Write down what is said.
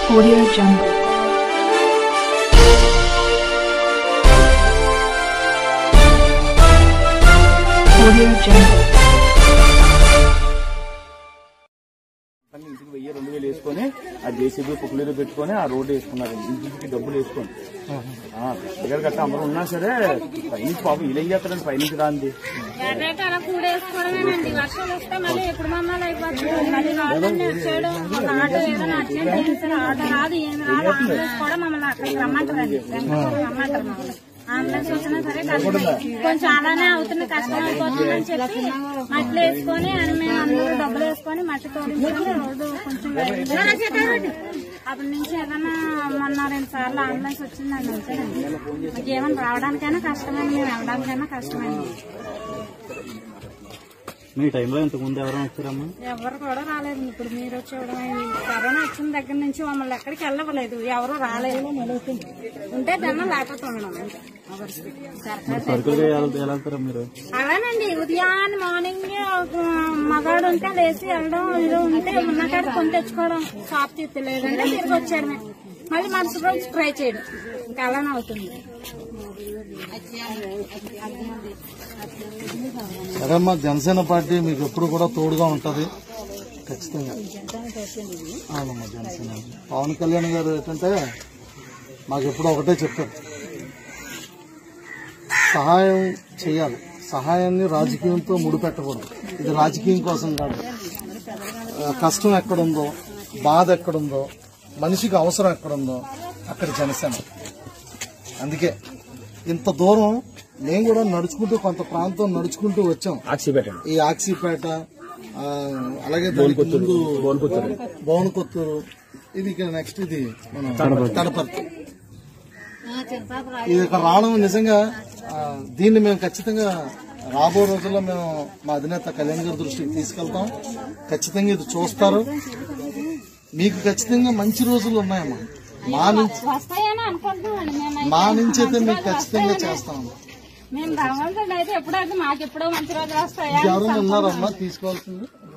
Audio Jungle. Audio Jungle. కానీ ఇంటికి వెయ్యి రెండు వేలు వేసుకొని ఆ జేసీబీ పుక్కులీలు పెట్టుకొని ఆ రోడ్డు వేసుకున్నారు ఇంటికి డబ్బులు వేసుకొని ఆ, దగ్గర గట్ట అందరూ ఉన్నా సరే పైనుంచి పాపం ఇలా చేస్తారని పైనుంచి రాంది ఎర్రటి అలా కూడేసుకోవడమేనండి వర్షాలు వస్తే మళ్ళీ ఎప్పుడు మమ్మల్ని అయిపోతుంది మళ్ళీ రాదని చేయడం ఒక ఆటో ఏదైనా అర్జెంట్ అయినా సరే ఆటో రాదు ఏమి రాదు అంబులెన్స్ కూడా మమ్మల్ని అక్కడికి రమ్మంటారండి వెంకటేశ్వరం రమ్మంటారు మమ్మల్ని అంబులెన్స్ వచ్చినా సరే కష్టం కొంచెం అలానే అవుతుంది కష్టం అయిపోతుందని చెప్పి మట్టి వేసుకొని అని మేము అందరూ డబ్బులు వేసుకొని మట్టి తోడించుకొని రోడ్డు కొంచెం వేయించాము. అప్పటి నుంచి ఏదైనా మొన్న రెండు సార్లు అంబులెన్స్ వచ్చిందండి అంతేనండి మాకు ఏమైనా రావడానికైనా కష్టమైంది మేము వెళ్ళడానికైనా కష్టమైంది మీ టైంలో ఇంతకు ముందు ఎవరైనా వచ్చారమ్మా ఎవరు కూడా రాలేదు ఇప్పుడు మీరు వచ్చేవడం కరోనా వచ్చిన దగ్గర నుంచి మమ్మల్ని ఎక్కడికి వెళ్ళవలేదు ఎవరు రాలేదు ఉంటే తిన్నా లేకపోతే ఉండడం అంతే. సర్కారు సరుకులుగా ఎలా ఎలా వెళ్తారా మీరు అలానండి ఉదయాన్నే మార్నింగ్ మగాడు ఉంటే లేచి వెళ్ళడం ఇది ఉంటే ఉన్నకాడ కొని తెచ్చుకోవడం షాప్ తీర్చలేదంటే తిరిగి వచ్చాడు మళ్ళీ మరుసటి రోజు ట్రై చేయడం ఇంకా అలానే అవుతుంది సరేమ్మా జనసేన పార్టీ మీకు ఎప్పుడు కూడా తోడుగా ఉంటది ఖచ్చితంగా అవునమ్మా జనసేన పవన్ కళ్యాణ్ గారు ఏంటంటే మాకు ఎప్పుడు ఒకటే చెప్పారు సహాయం చేయాలి సహాయాన్ని రాజకీయంతో ముడిపెట్టకూడదు ఇది రాజకీయం కోసం కాదు ఆ, కష్టం ఎక్కడుందో బాధ ఎక్కడుందో మనిషికి అవసరం ఎక్కడుందో అక్కడ జనసేన అందుకే ఇంత దూరం మేము కూడా నడుచుకుంటూ కొంత ప్రాంతం నడుచుకుంటూ వచ్చాం ఆక్సి పెట్టండి ఈ ఆక్సిపేట ఆ, అలాగే దానికి ముందు భువన కొత్తూరు ఇది ఇక్కడ నెక్స్ట్ ఇది మన కడపర్తి ఇది ఇక్కడ రావడం నిజంగా ఆ, దీన్ని మేము ఖచ్చితంగా రాబో రోజుల్లో మేము మా అధినేత కళ్యాణ్ గారి దృష్టికి తీసుకెళ్తాం ఖచ్చితంగా ఇది చూస్తారు మీకు ఖచ్చితంగా మంచి రోజులు ఉన్నాయమ్మా మా నుంచి వస్తాయని అనుకుంటున్నామండి మేము మా నుంచి అయితే మీకు ఖచ్చితంగా చేస్తాం మేము రావాల్సింది అయితే ఎప్పుడైతే మాకు ఎప్పుడో మంచి రోజులు వస్తాయా ఎవరైనా ఉన్నారమ్మా తీసుకోవాల్సింది